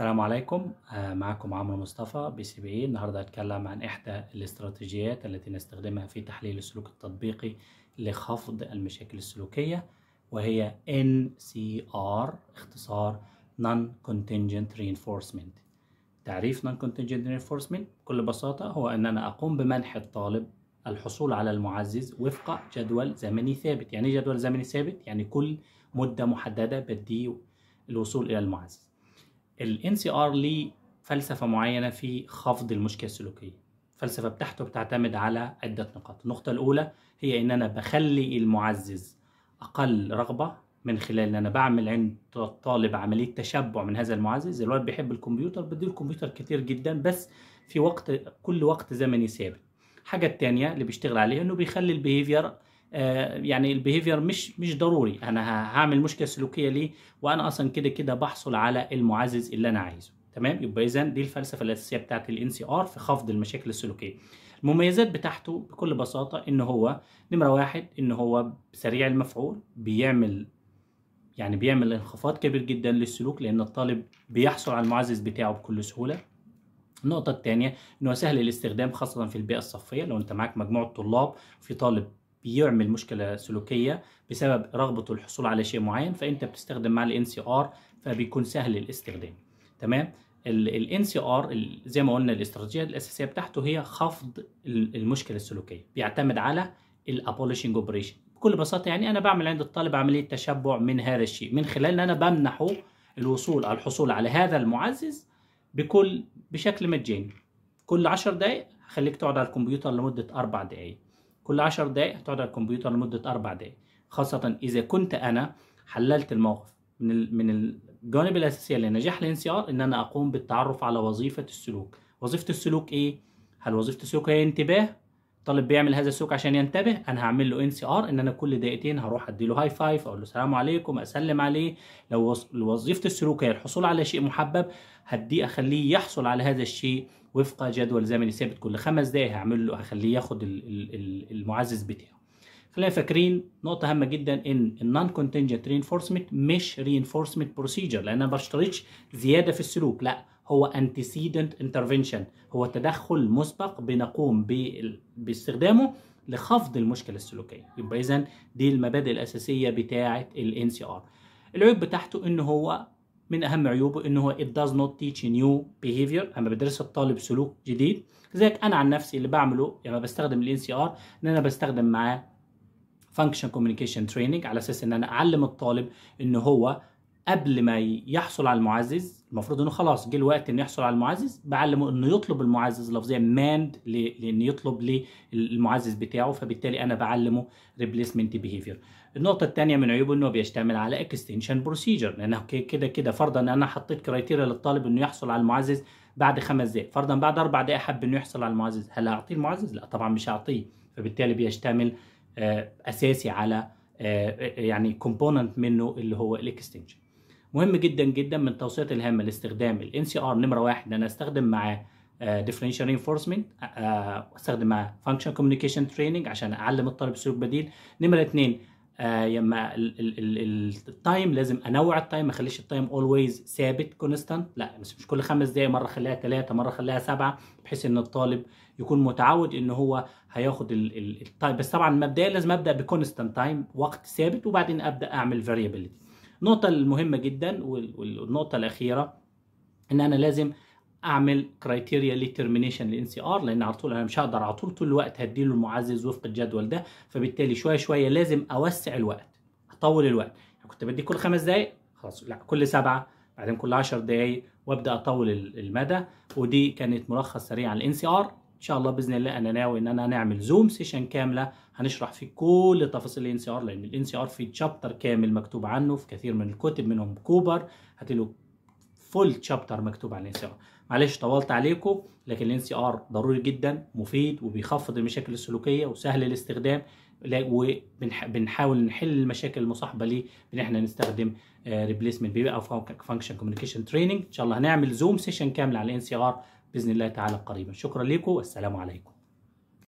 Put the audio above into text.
السلام عليكم آه، معكم عمرو مصطفى بي سي بي إي. النهارده هتكلم عن احدى الاستراتيجيات التي نستخدمها في تحليل السلوك التطبيقي لخفض المشاكل السلوكية وهي NCR اختصار Non Contingent Reinforcement تعريف Non Contingent Reinforcement بكل بساطة هو أن أنا أقوم بمنح الطالب الحصول على المعزز وفق جدول زمني ثابت يعني إيه جدول زمني ثابت يعني كل مدة محددة بدي الوصول إلى المعزز ال NCR ليه فلسفة معينة في خفض المشكلة السلوكية الفلسفة بتاعته بتعتمد على عدة نقاط النقطة الأولى هي إن أنا بخلي المعزز أقل رغبة من خلال إن أنا بعمل عند الطالب عملية تشبع من هذا المعزز الولد بيحب الكمبيوتر بدي الكمبيوتر كتير جدا بس في وقت كل وقت زمني ثابت الحاجة التانية اللي بيشتغل عليها إنه بيخلي البيهيفير آه، يعني البيهيفير مش مش ضروري انا ه- هعمل مشكله سلوكيه ليه وانا اصلا كده كده بحصل على المعزز اللي انا عايزه تمام يبقى اذا دي الفلسفه الاساسيه بتاعت الان سي ار في خفض المشاكل السلوكيه المميزات بتاعته بكل بساطه ان هو نمره واحد ان هو سريع المفعول بيعمل يعني بيعمل انخفاض كبير جدا للسلوك لان الطالب بيحصل على المعزز بتاعه بكل سهوله النقطة الثانية إنه سهل الاستخدام خاصة في البيئة الصفية لو أنت معاك مجموعة طلاب في طالب بيعمل مشكلة سلوكية بسبب رغبته الحصول على شيء معين فأنت بتستخدم مع ال NCR فبيكون سهل الاستخدام تمام ال NCR زي ما قلنا الاستراتيجية الأساسية بتاعته هي خفض ال- المشكلة السلوكية بيعتمد على الابوليشنج اوبريشن بكل بساطة يعني أنا بعمل عند الطالب عملية تشبع من هذا الشيء من خلال أن أنا بمنحه الوصول الحصول على هذا المعزز بكل بشكل مجاني كل 10 دقائق هخليك تقعد على الكمبيوتر لمدة أربع دقائق كل 10 دقائق هتقعد على الكمبيوتر لمدة أربع دقائق خاصة إذا كنت أنا حللت الموقف من ال- من الجوانب الأساسية لنجاح الان سي ار إن أنا أقوم بالتعرف على وظيفة السلوك وظيفة السلوك إيه؟ هل وظيفة السلوك هي انتباه؟ طالب بيعمل هذا السلوك عشان ينتبه انا هعمل له ان سي ار ان انا كل دقيقتين هروح ادي له هاي فايف اقول له السلام عليكم اسلم عليه لو وظ- لو وظيفه السلوك هي الحصول على شيء محبب هدي اخليه يحصل على هذا الشيء وفق جدول زمني ثابت كل خمس دقائق هعمل له هخليه ياخد ال- ال- ال- المعزز بتاعه خلينا فاكرين نقطة هامة جدا ان النون كونتنجنت رينفورسمنت مش رينفورسمنت بروسيجر لان انا ما بشترطش زيادة في السلوك لا هو antecedent انترفنشن هو تدخل مسبق بنقوم بال- باستخدامه لخفض المشكلة السلوكية يبقى اذا دي المبادئ الأساسية بتاعة ال NCR العيوب بتاعته ان هو من اهم عيوبه ان هو it does not teach new behavior اما بدرس الطالب سلوك جديد لذلك انا عن نفسي اللي بعمله لما بستخدم ال NCR ان انا بستخدم معاه function communication training على اساس ان انا اعلم الطالب ان هو قبل ما يحصل على المعزز المفروض انه خلاص جه الوقت انه يحصل على المعزز بعلمه انه يطلب المعزز لفظيا ماند لان يطلب للمعزز بتاعه فبالتالي انا بعلمه ريبليسمنت بيهيفير النقطة الثانية من عيوبه انه بيشتمل على اكستنشن بروسيجر لانه ك- كده كده فرضا ان انا حطيت كرايتيريا للطالب انه يحصل على المعزز بعد خمس دقائق فرضا بعد اربع دقائق حب انه يحصل على المعزز هل هعطيه المعزز؟ لا طبعا مش هعطيه فبالتالي بيشتمل آه، اساسي على آه، يعني كومبوننت منه اللي هو الاكستنشن مهم جدا جدا من التوصيات الهامه لاستخدام الان سي ار نمره واحد ان انا استخدم معاه ديفرنشال رينفورسمنت استخدم معاه فانكشن كوميونيكيشن تريننج عشان اعلم الطالب سلوك بديل نمره اثنين آه لما التايم لازم انوع التايم ما اخليش التايم اولويز ثابت كونستانت لا مش مش كل خمس دقائق مره اخليها ثلاثه مره اخليها سبعه بحيث ان الطالب يكون متعود ان هو هياخد ال- ال- التايم بس طبعا مبدئيا لازم ابدا بكونستانت تايم وقت ثابت وبعدين ابدا اعمل فاريابيلتي النقطه المهمه جدا وال- والنقطه الاخيره ان انا لازم اعمل كرايتيريا لترمينيشن للان سي ار لان على طول انا مش هقدر على طول طول الوقت هديله المعزز وفق الجدول ده فبالتالي شويه شويه لازم اوسع الوقت اطول الوقت يعني كنت بدي كل خمس دقائق خلاص لا كل سبعه بعدين كل 10 دقائق وابدا اطول ال- المدى ودي كانت ملخص سريع عن الان سي ار ان شاء الله باذن الله انا ناوي ان انا نعمل زوم سيشن كامله هنشرح فيه كل تفاصيل الان سي ار لان الان سي ار في تشابتر كامل مكتوب عنه في كثير من الكتب منهم كوبر هتلاقوا فول تشابتر مكتوب عن الان سي ار معلش طولت عليكم لكن الان سي ار ضروري جدا مفيد وبيخفض المشاكل السلوكيه وسهل الاستخدام لا- وبنحاول نحل المشاكل المصاحبه ليه بان احنا نستخدم ريبليسمنت بي او فانكشن كوميونيكيشن تريننج ان شاء الله هنعمل زوم سيشن كامل على الان سي ار باذن الله تعالى قريبا شكرا لكم والسلام عليكم